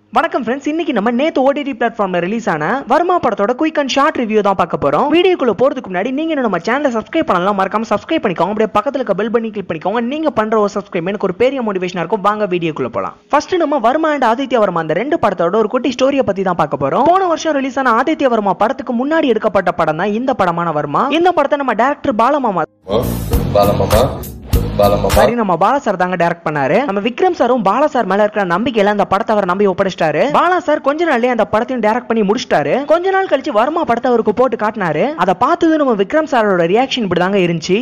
வணக்கம் ஃப்ரெண்ட்ஸ் இன்னைக்கு நம்ம நேத்து ஓடிடி பிளாட்ஃபார்ம்ல ரிலீஸ் ஆன வர்மா படத்தோட குயிக் அண்ட் ஷார்ட் ரிவ்யூ தான் பார்க்க போறோம் வீடியோக்குள்ள போறதுக்கு முன்னாடி நீங்க இன்னும் நம்ம சேனலை சப்ஸ்கிரைப் பண்ணலாம் மறக்காம சப்ஸ்கிரைப் பண்ணிக்கோங்க அப்படியே பக்கத்துல இருக்க பெல் பண்ணி கிளிக் பண்ணிக்கோங்க நீங்க பண்ற ஒரு சப்ஸ்கிரைப் எனக்கு ஒரு பெரிய மோட்டிவேஷனா இருக்கும் வாங்க வீடியோக்குள்ள போலாம் ஃபர்ஸ்ட் நம்ம வர்மா அண்ட் ஆதித்ய வர்மா அந்த ரெண்டு படத்தோட ஒரு குட்டி ஸ்டோரியை பத்தி தான் பார்க்க போறோம் போன வருஷம் ரிலீஸ் ஆன ஆதித்ய வர்மா படத்துக்கு முன்னாடி எடுக்கப்பட்ட படம் தான் இந்த படமான வர்மா இந்த படத்தை நம்ம டேரக்டர் பாலமாமா பாலமாமா பாலமாமா சரி நம்ம பாலா சார் தாங்க டைரக்ட் பண்ணாரு நம்ம விக்ரம் சாரும் பாலா சார் மேல இருக்கிற நம்பிக்கையில அந்த படத்தை அவர் நம்பி ஒப்படைச்சிட்டாரு பாலா சார் கொஞ்ச நாள்லயே அந்த படத்தையும் டைரக்ட் பண்ணி முடிச்சிட்டாரு கொஞ்ச நாள் கழிச்சு வர்மா படத்தை அவருக்கு போட்டு காட்டினாரு அதை பார்த்தது நம்ம விக்ரம் சாரோட ரியாக்ஷன் இப்படிதாங்க இருந்துச்சு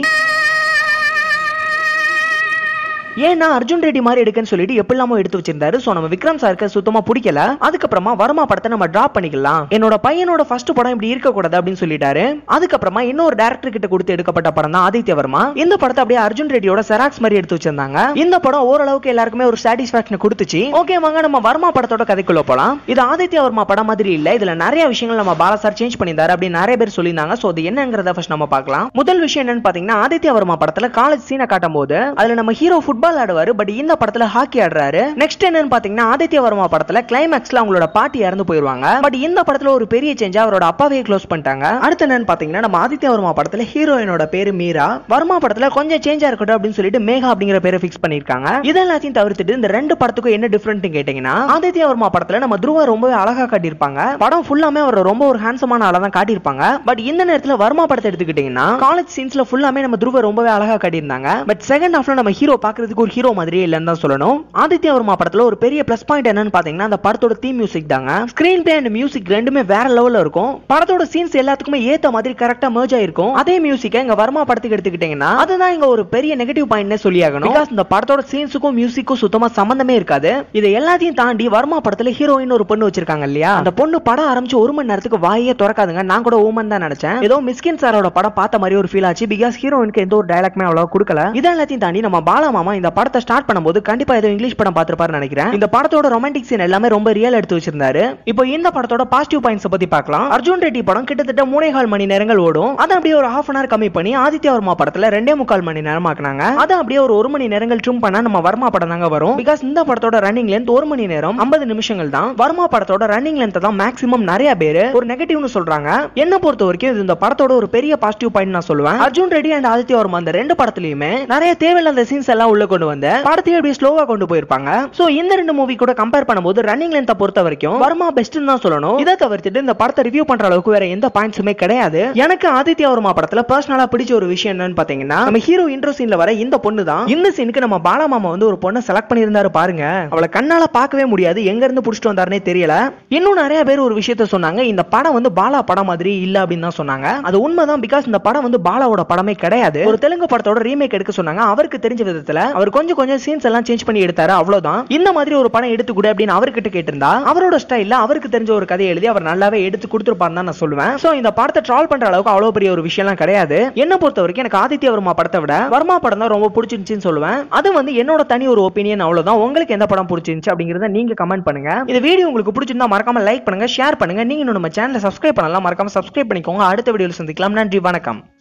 ஏன்னா அர்ஜுன் ரெட்டி மாதிரி எடுக்கன்னு சொல்லிட்டு எப்படிலாமோ எடுத்து வச்சிருந்தாரு சோ நம்ம விக்ரம் சாருக்கு சுத்தமா பிடிக்கல அதுக்கப்புறமா வர்மா படத்தை நம்ம டிராப் பண்ணிக்கலாம் என்னோட பையனோட ஃபர்ஸ்ட் படம் இப்படி இருக்க கூடாது அப்படின்னு சொல்லிட்டாரு அதுக்கப்புறமா இன்னொரு டேரக்டர் கிட்ட கொடுத்து எடுக்கப்பட்ட படம் தான் ஆதித்ய வர்மா இந்த படத்தை அப்படியே அர்ஜுன் ரெட்டியோட செராக்ஸ் மாதிரி எடுத்து வச்சிருந்தாங்க இந்த படம் ஓரளவுக்கு எல்லாருக்குமே ஒரு சாட்டிஸ்பாக்சன் கொடுத்துச்சு ஓகே வாங்க நம்ம வர்மா படத்தோட கதைக்குள்ள போலாம் இது ஆதித்ய வர்மா படம் மாதிரி இல்ல இதுல நிறைய விஷயங்கள் நம்ம பாலா சார் சேஞ்ச் பண்ணியிருந்தாரு அப்படின்னு நிறைய பேர் சொல்லியிருந்தாங்க சோ அது என்னங்கறத ஃபர்ஸ்ட் நம்ம பார்க்கலாம் முதல் விஷயம் என்னன்னு பாத்தீங்கன்னா ஆதித்ய வர்மா படத்துல காலேஜ் சீனை காட்டும் போது அதுல நம்ம ஹீரோ ஃபுட்பால் ஆடுவாரு பட் இந்த படத்துல ஹாக்கி ஆடுறாரு நெக்ஸ்ட் என்னன்னு பாத்தீங்கன்னா ஆதித்ய வர்மா படத்துல கிளைமேக்ஸ்ல அவங்களோட பாட்டி இறந்து போயிருவாங்க பட் இந்த படத்துல ஒரு பெரிய சேஞ்சா அவரோட அப்பாவே க்ளோஸ் பண்ணிட்டாங்க அடுத்து என்னன்னு பாத்தீங்கன்னா நம்ம ஆதித்ய வர்மா படத்துல ஹீரோயினோட பேரு மீரா வர்மா படத்துல கொஞ்சம் சேஞ்சா இருக்கட்டும் அப்படின்னு சொல்லிட்டு மேகா அப்படிங்கிற பேரை ஃபிக்ஸ் பண்ணிருக்காங்க இதெல்லாத்தையும் தவிர்த்துட்டு இந்த ரெண்டு படத்துக்கும் என்ன டிஃபரெண்ட் கேட்டீங்கன்னா ஆதித்ய வர்மா படத்துல நம்ம துருவா ரொம்பவே அழகா காட்டியிருப்பாங்க படம் ஃபுல்லாமே அவர் ரொம்ப ஒரு ஹேண்ட்ஸமான ஆளா தான் காட்டியிருப்பாங்க பட் இந்த நேரத்துல வர்மா படத்தை எடுத்துக்கிட்டீங்கன்னா காலேஜ் சீன்ஸ்ல ஃபுல்லாமே நம்ம துருவ ரொம்பவே அழகா காட்டியிருந்தாங்க பட் செகண்ட் ஹாஃப்ல நம்ம ஹீரோ பாக்குறதுக்கு ஒரு ஹீரோ மாதிரியே இல்லைன்னு தான் சொல்லணும் ஆதித்ய வர்மா படத்துல ஒரு பெரிய பிளஸ் பாயிண்ட் என்னன்னு பாத்தீங்கன்னா அந்த படத்தோட தீம் மியூசிக் தாங்க ஸ்கிரீன் பிளே அண்ட் மியூசிக் ரெண்டுமே வேற லெவல்ல இருக்கும் படத்தோட சீன்ஸ் எல்லாத்துக்குமே ஏத்த மாதிரி கரெக்டா merge ஆயிருக்கும் அதே மியூசிக்கை இங்க வர்மா படத்துக்கு எடுத்துக்கிட்டீங்கன்னா அதுதான் இங்க ஒரு பெரிய நெகட்டிவ் பாயிண்ட்னே சொல்லியாகணும் பிகாஸ் இந்த படத்தோட சீன்ஸுக்கும் மியூசிக்கும் சுத்தமா சம்பந்தமே இருக்காது இது எல்லாத்தையும் தாண்டி வர்மா படத்துல ஹீரோயின் ஒரு பொண்ணு வச்சிருக்காங்க இல்லையா அந்த பொண்ணு படம் ஆரம்பிச்சு ஒரு மணி நேரத்துக்கு வாயே திறக்காதுங்க நான் கூட ஓமன் தான் நினைச்சேன் ஏதோ மிஸ்கின் சாரோட படம் பார்த்த மாதிரி ஒரு ஃபீல் ஆச்சு பிகாஸ் ஹீரோயினுக்கு எந்த ஒரு டயலாக்மே அவ்வளவு கொடுக்கல இது எல்லாத்தையும் தாண்டி நம்ம பாலா மாமா இந்த படத்தை ஸ்டார்ட் பண்ணும்போது கண்டிப்பா ஏதோ இங்கிலீஷ் படம் பார்த்திருப்பாருன்னு நினைக்கிறேன் இந்த படத்தோட ரொமான்டிக் சீன் எல்லாமே ரொம்ப ரியல் எடுத்து வச்சிருந்தாரு இப்போ இந்த படத்தோட பாசிட்டிவ் பாயிண்ட்ஸ் பத்தி பார்க்கலாம் அர்ஜுன் ரெட்டி படம் கிட்டத்தட்ட மூணே கால் மணி நேரங்கள் ஓடும் அதை அப்படியே ஒரு ஹாஃப் அன் ஹவர் கம்மி பண்ணி ஆதித்ய வர்மா படத்துல ரெண்டே முக்கால் மணி நேரம் ஆக்குனாங்க அதை அப்படியே ஒரு ஒரு மணி நேரங்கள் ட்ரிம் பண்ணா நம்ம வர்மா படம் தாங்க வரும் பிகாஸ் இந்த படத்தோட ரன்னிங் லென்த் ஒரு மணி நேரம் ஐம்பது நிமிஷங்கள் தான் வர்மா படத்தோட ரன்னிங் லென்த் தான் மேக்ஸிமம் நிறைய பேர் ஒரு நெகட்டிவ்னு சொல்றாங்க என்ன பொறுத்த வரைக்கும் இது இந்த படத்தோட ஒரு பெரிய பாசிட்டிவ் பாயிண்ட் நான் சொல்லுவேன் அர்ஜுன் ரெட்டி அண்ட் ஆதித்ய வர்மா அந்த ரெண்டு படத்துலயுமே நிறைய தேவையில்லாத சீன்ஸ் எல்லாம் உள்ள கொண்டு வந்து படத்தையே அப்படியே ஸ்லோவா கொண்டு போயிருப்பாங்க சோ இந்த ரெண்டு மூவி கூட கம்பேர் பண்ணும்போது ரன்னிங் லென்த்தை பொறுத்த வரைக்கும் வர்மா பெஸ்ட்னு தான் சொல்லணும் இதை தவிர்த்துட்டு இந்த படத்தை ரிவ்யூ பண்ற அளவுக்கு வேற எந்த பாயிண்ட்ஸுமே கிடையாது எனக்கு ஆதித்ய வர்மா படத்துல பர்சனலா பிடிச்ச ஒரு விஷயம் என்னன்னு பாத்தீங்கன்னா நம்ம ஹீரோ இன்ட்ரோ சீன்ல வர இந்த பொண்ணு தான் இந்த சீனுக்கு நம்ம பாலா மாமா வந்து ஒரு பொண்ணை செலக்ட் பண்ணியிருந்தாரு பாருங்க அவளை கண்ணால பார்க்கவே முடியாது எங்க இருந்து புடிச்சிட்டு வந்தாருனே தெரியல இன்னும் நிறைய பேர் ஒரு விஷயத்த சொன்னாங்க இந்த படம் வந்து பாலா படம் மாதிரி இல்ல அப்படின்னு தான் சொன்னாங்க அது உண்மைதான் பிகாஸ் இந்த படம் வந்து பாலாவோட படமே கிடையாது ஒரு தெலுங்கு படத்தோட ரீமேக் எடுக்க சொன்னாங்க அவருக்கு தெரிஞ்ச விதத்துல அவர் கொஞ்சம் கொஞ்சம் சீன்ஸ் எல்லாம் சேஞ்ச் பண்ணி எடுத்தாரு அவ்வளவுதான் இந்த மாதிரி ஒரு படம் எடுத்து கூட அப்படின்னு அவர்கிட்ட கேட்டிருந்தா அவரோட ஸ்டைல்ல அவருக்கு தெரிஞ்ச ஒரு கதையை எழுதி அவர் நல்லாவே எடுத்து கொடுத்துருப்பாருன்னு தான் நான் சொல்லுவேன் சோ இந்த படத்தை ட்ரால் பண்ற அளவுக்கு அவ்வளவு பெரிய ஒரு விஷயம்லாம் கிடையாது என்ன பொறுத்த வரைக்கும் எனக்கு ஆதித்ய வர்மா படத்தை விட வர்மா படம் தான் ரொம்ப பிடிச்சிருந்துச்சுன்னு சொல்லுவேன் அது வந்து என்னோட தனி ஒரு ஒப்பீனியன் அவ்வளவுதான் உங்களுக்கு எந்த படம் பிடிச்சிருந்துச்சு அப்படிங்கறத நீங்க கமெண்ட் பண்ணுங்க இந்த வீடியோ உங்களுக்கு பிடிச்சிருந்தா மறக்காம லைக் பண்ணுங்க ஷேர் பண்ணுங்க நீங்க இன்னும் நம்ம சேனலை சப்ஸ்கிரைப் பண்ணலாம் மறக்காம சப்ஸ்கிரைப் பண்ணிக்கோங்க அடுத்த வீடியோல சந்திக்கலாம் நன்றி வணக்கம்